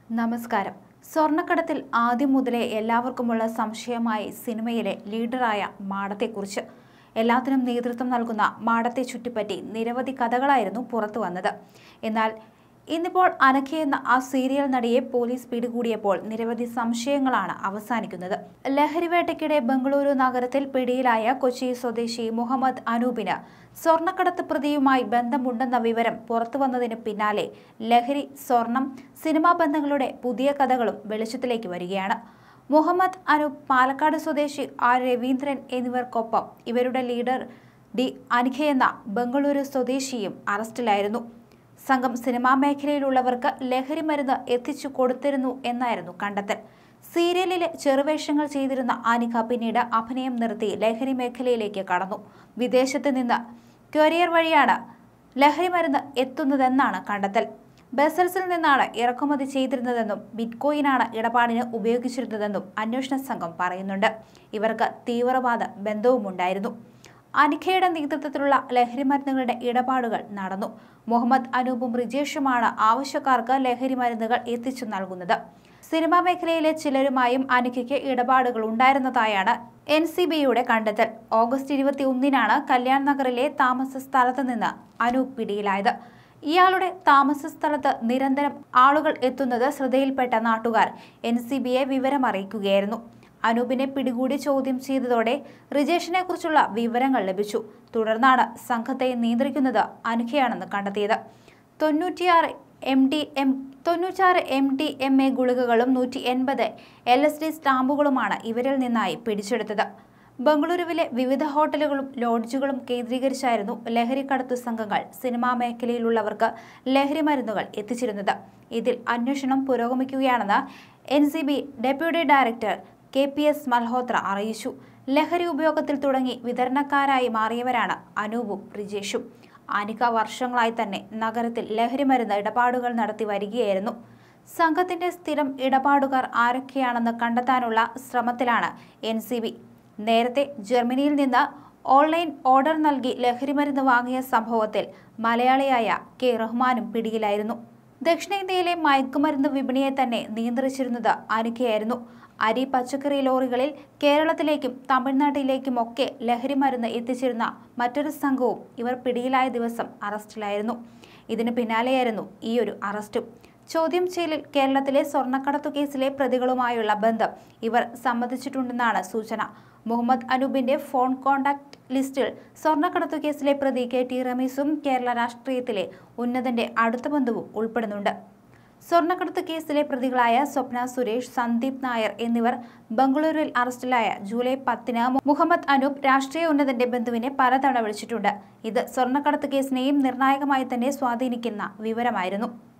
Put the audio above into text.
നമസ്കാരം സ്വർണ്ണക്കടത്തിൽ ആദ്യം മുതലേ എല്ലാവർക്കുമുള്ള സംശയമായി സിനിമയിലെ ലീഡറായ മാടത്തെക്കുറിച്ച് എല്ലാത്തിനും നേതൃത്വം നൽകുന്ന മാടത്തെ ചുറ്റിപ്പറ്റി നിരവധി കഥകളായിരുന്നു പുറത്തു വന്നത് എന്നാൽ ഇന്നിപ്പോൾ അനഖ എന്ന ആ സീരിയൽ നടിയെ പോലീസ് പിടികൂടിയപ്പോൾ നിരവധി സംശയങ്ങളാണ് അവസാനിക്കുന്നത് ലഹരിവേട്ടയ്ക്കിടെ ബംഗളൂരു നഗരത്തിൽ പിടിയിലായ കൊച്ചി സ്വദേശി മുഹമ്മദ് അനൂപിന് സ്വർണ്ണക്കടത്ത് പ്രതിയുമായി ബന്ധമുണ്ടെന്ന വിവരം പുറത്തുവന്നതിന് പിന്നാലെ ലഹരി സ്വർണം സിനിമാ ബന്ധങ്ങളുടെ പുതിയ കഥകളും വെളിച്ചത്തിലേക്ക് വരികയാണ് മുഹമ്മദ് അനൂപ് പാലക്കാട് സ്വദേശി ആർ രവീന്ദ്രൻ എന്നിവർക്കൊപ്പം ഇവരുടെ ലീഡർ ഡി അനിഖ എന്ന ബംഗളൂരു സ്വദേശിയും അറസ്റ്റിലായിരുന്നു സംഘം സിനിമാ മേഖലയിലുള്ളവർക്ക് ലഹരി മരുന്ന് എത്തിച്ചു കൊടുത്തിരുന്നു എന്നായിരുന്നു കണ്ടെത്തൽ സീരിയലിലെ ചെറുവേഷങ്ങൾ ചെയ്തിരുന്ന ആനിക പിന്നീട് അഭിനയം നിർത്തി ലഹരി മേഖലയിലേക്ക് കടന്നു വിദേശത്ത് നിന്ന് കൊറിയർ വഴിയാണ് ലഹരി മരുന്ന് എത്തുന്നതെന്നാണ് കണ്ടെത്തൽ ബസൽസിൽ നിന്നാണ് ഇറക്കുമതി ചെയ്തിരുന്നതെന്നും ബിറ്റ്കോയിനാണ് ഇടപാടിന് ഉപയോഗിച്ചിരുന്നതെന്നും അന്വേഷണ സംഘം പറയുന്നുണ്ട് ഇവർക്ക് തീവ്രവാദ ബന്ധവുമുണ്ടായിരുന്നു അനിഖയുടെ നേതൃത്വത്തിലുള്ള ലഹരി മരുന്നുകളുടെ ഇടപാടുകൾ നടന്നു മുഹമ്മദ് അനൂപും റിജേഷുമാണ് ആവശ്യക്കാർക്ക് ലഹരി മരുന്നുകൾ എത്തിച്ചു നൽകുന്നത് സിനിമാ മേഖലയിലെ ചിലരുമായും അനിഖയ്ക്ക് ഇടപാടുകൾ ഉണ്ടായിരുന്നതായാണ് എൻ സി ബിയുടെ കണ്ടെത്തൽ ഓഗസ്റ്റ് ഇരുപത്തി ഒന്നിനാണ് കല്യാൺ നഗറിലെ താമസ സ്ഥലത്ത് നിന്ന് അനൂപ് പിടിയിലായത് ഇയാളുടെ താമസ സ്ഥലത്ത് നിരന്തരം ആളുകൾ എത്തുന്നത് ശ്രദ്ധയിൽപ്പെട്ട നാട്ടുകാർ എൻ സി ബിയെ വിവരമറിയിക്കുകയായിരുന്നു അനൂപിനെ പിടികൂടി ചോദ്യം ചെയ്തതോടെ റിജേഷിനെ കുറിച്ചുള്ള വിവരങ്ങൾ ലഭിച്ചു തുടർന്നാണ് സംഘത്തെ നിയന്ത്രിക്കുന്നത് അനുഖയാണെന്ന് കണ്ടെത്തിയത് തൊണ്ണൂറ്റിയാറ് എം ഡി എം തൊണ്ണൂറ്റാറ് എം ഡി എം എ ഗുളികകളും നൂറ്റി എൺപത് എൽ എസ് ഡി സ്റ്റാമ്പുകളുമാണ് ഇവരിൽ നിന്നായി പിടിച്ചെടുത്തത് ബംഗളൂരുവിലെ വിവിധ ഹോട്ടലുകളും ലോഡ്ജുകളും കേന്ദ്രീകരിച്ചായിരുന്നു ലഹരി കടത്തു സംഘങ്ങൾ സിനിമാ മേഖലയിലുള്ളവർക്ക് ലഹരി മരുന്നുകൾ എത്തിച്ചിരുന്നത് ഇതിൽ അന്വേഷണം പുരോഗമിക്കുകയാണെന്ന് N C B deputy director K P S Malhotra അറിയിച്ചു ലഹരി ഉപയോഗത്തിൽ തുടങ്ങി വിതരണക്കാരായി മാറിയവരാണ് അനൂപും റിജേഷും അനിക വർഷങ്ങളായി തന്നെ നഗരത്തിൽ ലഹരി മരുന്ന് ഇടപാടുകൾ നടത്തി വരികയായിരുന്നു സംഘത്തിന്റെ സ്ഥിരം ഇടപാടുകാർ ആരൊക്കെയാണെന്ന് കണ്ടെത്താനുള്ള ശ്രമത്തിലാണ് എൻ സി ബി നേരത്തെ ജർമ്മനിയിൽ നിന്ന് ഓൺലൈൻ ഓർഡർ നൽകി ലഹരിമരുന്ന് വാങ്ങിയ സംഭവത്തിൽ മലയാളിയായ കെ റഹ്മാനും പിടിയിലായിരുന്നു ദക്ഷിണേന്ത്യയിലെ മയക്കുമരുന്ന് വിപണിയെ തന്നെ നിയന്ത്രിച്ചിരുന്നത് അനിക്കയായിരുന്നു അരി പച്ചക്കറി ലോറികളിൽ കേരളത്തിലേക്കും തമിഴ്നാട്ടിലേക്കുമൊക്കെ ലഹരി മരുന്ന് എത്തിച്ചിരുന്ന മറ്റൊരു സംഘവും ഇവർ പിടിയിലായ ദിവസം അറസ്റ്റിലായിരുന്നു ഇതിന് പിന്നാലെയായിരുന്നു ഈ ഒരു അറസ്റ്റും ചോദ്യം ചെയ്യലിൽ കേരളത്തിലെ സ്വർണ്ണക്കടത്തു കേസിലെ പ്രതികളുമായുള്ള ബന്ധം ഇവർ സമ്മതിച്ചിട്ടുണ്ടെന്നാണ് സൂചന മുഹമ്മദ് അനൂപിന്റെ ഫോൺ കോണ്ടാക്ട് ലിസ്റ്റിൽ സ്വർണ്ണക്കടത്തു കേസിലെ പ്രതി കെ ടി റമീസും കേരള രാഷ്ട്രീയത്തിലെ ഉന്നതന്റെ അടുത്ത ബന്ധുവും ഉൾപ്പെടുന്നുണ്ട് സ്വർണ്ണക്കടത്ത് കേസിലെ പ്രതികളായ സ്വപ്ന സുരേഷ് സന്ദീപ് നായർ എന്നിവർ ബംഗളൂരുവിൽ അറസ്റ്റിലായ ജൂലൈ പത്തിന് മുഹമ്മദ് അനൂപ് രാഷ്ട്രീയ ഉന്നതന്റെ ബന്ധുവിനെ പലതവണ വിളിച്ചിട്ടുണ്ട് ഇത് സ്വർണ്ണക്കടത്ത് കേസിനെയും നിർണായകമായി തന്നെ സ്വാധീനിക്കുന്ന വിവരമായിരുന്നു